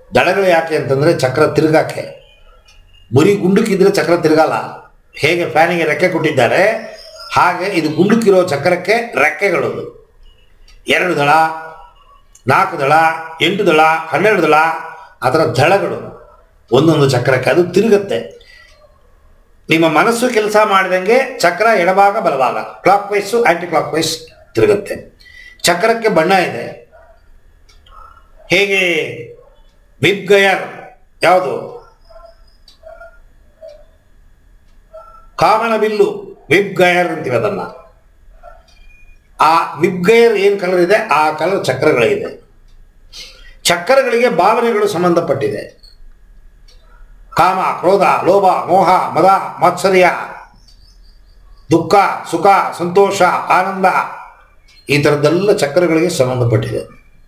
ದಳಗಳು ಯಾಕೆ ಅಂತಂದರೆ ಚಕ್ರ ತಿರುಗಾಕೆ ಬರೀ ಗುಂಡುಕ್ಕಿದ್ರೆ ಚಕ್ರ ತಿರುಗಲ್ಲ ಹೇಗೆ ಫ್ಯಾನಿಗೆ ರೆಕ್ಕೆ ಕೊಟ್ಟಿದ್ದಾರೆ ಹಾಗೆ ಇದು ಗುಂಡುಕ್ಕಿರೋ ಚಕ್ರಕ್ಕೆ ರೆಕ್ಕೆಗಳು ಎರಡು ದಳ ನಾಲ್ಕು ದಳ ಎಂಟು ದಳ ಹನ್ನೆರಡು ದಳ ಆ ಥರ ದಳಗಳು ಒಂದೊಂದು ಚಕ್ರಕ್ಕೆ ಅದು ತಿರುಗುತ್ತೆ ನಿಮ್ಮ ಮನಸ್ಸು ಕೆಲಸ ಮಾಡಿದಂಗೆ ಚಕ್ರ ಎಡಭಾಗ ಬಲಭಾಗ clockwise anticlockwise ತಿರುಗುತ್ತೆ ಚಕ್ರಕ್ಕೆ ಬಣ್ಣ ಇದೆ ಹೇಗೆ ಬಿಬ್ ಗಯರ್ ಯಾವುದು ಕಾಮನ ಬಿಲ್ಲು ವಿಬ್ ಗಯರ್ ಅಂತೀವಿ ಅದನ್ನ ಆ ವಿಬ್ ಗಯರ್ ಏನು ಕಲರ್ ಇದೆ ಆ ಕಲರ್ ಚಕ್ರಗಳಿದೆ ಚಕ್ರಗಳಿಗೆ ಭಾವನೆಗಳು ಸಂಬಂಧಪಟ್ಟಿದೆ ಕಾಮ ಕ್ರೋಧ ಲೋಭ ಮೋಹ ಮದ ಮಾತ್ಸರ್ಯ ದುಃಖ ಸುಖ ಸಂತೋಷ ಆನಂದ ಈ ಥರದ್ದೆಲ್ಲ ಚಕ್ರಗಳಿಗೆ ಸಂಬಂಧಪಟ್ಟಿದೆ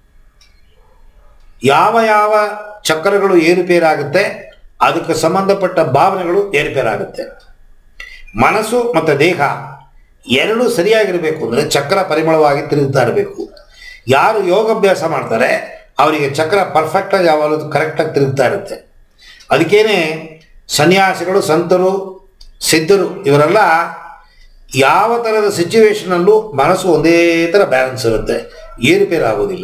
ಯಾವ ಯಾವ ಚಕ್ರಗಳು ಏರುಪೇರಾಗುತ್ತೆ ಅದಕ್ಕೆ ಸಂಬಂಧಪಟ್ಟ ಭಾವನೆಗಳು ಏರುಪೇರಾಗುತ್ತೆ ಮನಸ್ಸು ಮತ್ತು ದೇಹ ಎರಡೂ ಸರಿಯಾಗಿರಬೇಕು ಅಂದರೆ ಚಕ್ರ ಪರಿಮಳವಾಗಿ ತಿರುಗ್ತಾ ಇರಬೇಕು ಯಾರು ಯೋಗಾಭ್ಯಾಸ ಮಾಡ್ತಾರೆ ಅವರಿಗೆ ಚಕ್ರ ಪರ್ಫೆಕ್ಟಾಗಿ ಯಾವಾಗಲೂ ಕರೆಕ್ಟಾಗಿ ತಿರುಗ್ತಾ ಇರುತ್ತೆ ಅದಕ್ಕೇನೆ ಸನ್ಯಾಸಿಗಳು ಸಂತರು ಸಿದ್ಧರು ಇವರೆಲ್ಲ ಯಾವ ಥರದ ಸಿಚುವೇಶನಲ್ಲೂ ಮನಸ್ಸು ಒಂದೇ ಥರ ಬ್ಯಾಲೆನ್ಸ್ ಇರುತ್ತೆ ಏರುಪೇರು ಆಗೋದಿಲ್ಲ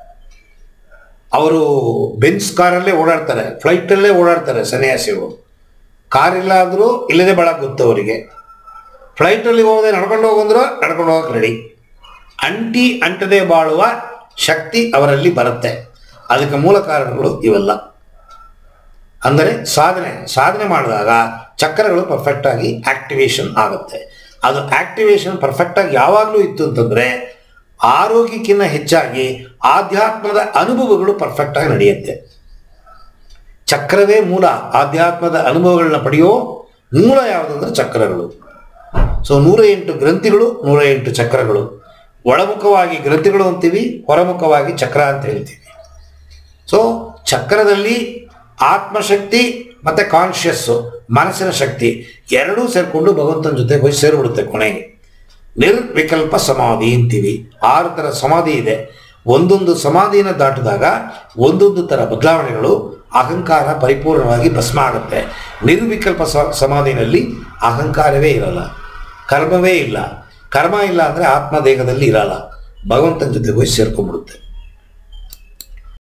ಅವರು ಬೆನ್ಸ್ ಕಾರಲ್ಲೇ ಓಡಾಡ್ತಾರೆ ಫ್ಲೈಟಲ್ಲೇ ಓಡಾಡ್ತಾರೆ ಸನ್ಯಾಸಿಗಳು ಕಾರ್ ಇಲ್ಲ ಅಂದರೂ ಇಲ್ಲದೆ ಭಾಳ ಗೊತ್ತು ಅವರಿಗೆ ಫ್ಲೈಟಲ್ಲಿ ಹೋಗದೆ ನಡ್ಕೊಂಡು ಹೋಗಂದ್ರು ನಡ್ಕೊಂಡು ಹೋಗಕ್ಕೆ ರೆಡಿ ಅಂಟಿ ಅಂಟದೆ ಬಾಳುವ ಶಕ್ತಿ ಅವರಲ್ಲಿ ಬರುತ್ತೆ ಅದಕ್ಕೆ ಮೂಲ ಕಾರಣಗಳು ಇವೆಲ್ಲ ಅಂದರೆ ಸಾಧನೆ ಸಾಧನೆ ಮಾಡಿದಾಗ ಚಕ್ರಗಳು ಪರ್ಫೆಕ್ಟಾಗಿ ಆಕ್ಟಿವೇಶನ್ ಆಗುತ್ತೆ ಅದು ಆಕ್ಟಿವೇಶನ್ ಪರ್ಫೆಕ್ಟಾಗಿ ಯಾವಾಗಲೂ ಇತ್ತು ಅಂತಂದರೆ ಆರೋಗ್ಯಕ್ಕಿಂತ ಹೆಚ್ಚಾಗಿ ಆಧ್ಯಾತ್ಮದ ಅನುಭವಗಳು ಪರ್ಫೆಕ್ಟಾಗಿ ನಡೆಯುತ್ತೆ ಚಕ್ರವೇ ಮೂಲ ಆಧ್ಯಾತ್ಮದ ಅನುಭವಗಳನ್ನ ಪಡೆಯೋ ಮೂಲ ಯಾವುದಂದ್ರೆ ಚಕ್ರಗಳು ಸೊ ನೂರ ಎಂಟು ಗ್ರಂಥಿಗಳು ನೂರ ಎಂಟು ಚಕ್ರಗಳು ಒಳಮುಖವಾಗಿ ಗ್ರಂಥಿಗಳು ಅಂತೀವಿ ಹೊರಮುಖವಾಗಿ ಚಕ್ರ ಅಂತ ಹೇಳ್ತೀವಿ ಸೊ ಚಕ್ರದಲ್ಲಿ ಆತ್ಮಶಕ್ತಿ ಮತ್ತು ಕಾನ್ಷಿಯಸ್ಸು ಮನಸ್ಸಿನ ಶಕ್ತಿ ಎರಡೂ ಸೇರಿಕೊಂಡು ಭಗವಂತನ ಜೊತೆ ಹೋಗಿ ಸೇರಿಬಿಡುತ್ತೆ ಕೊನೆಗೆ ನಿರ್ವಿಕಲ್ಪ ಸಮಾಧಿ ಅಂತೀವಿ ಆರು ಥರ ಸಮಾಧಿ ಇದೆ ಒಂದೊಂದು ಸಮಾಧಿನ ದಾಟಿದಾಗ ಒಂದೊಂದು ಥರ ಬದಲಾವಣೆಗಳು ಅಹಂಕಾರ ಪರಿಪೂರ್ಣವಾಗಿ ಭಸ್ಮ ಆಗುತ್ತೆ ನಿರ್ವಿಕಲ್ಪ ಸ ಸಮಾಧಿನಲ್ಲಿ ಅಹಂಕಾರವೇ ಇರಲ್ಲ ಕರ್ಮವೇ ಇಲ್ಲ ಕರ್ಮ ಇಲ್ಲ ಅಂದರೆ ಆತ್ಮ ದೇಹದಲ್ಲಿ ಇರಲ್ಲ ಭಗವಂತನ ಜೊತೆ ಹೋಗಿ ಸೇರ್ಕೊಂಡ್ಬಿಡುತ್ತೆ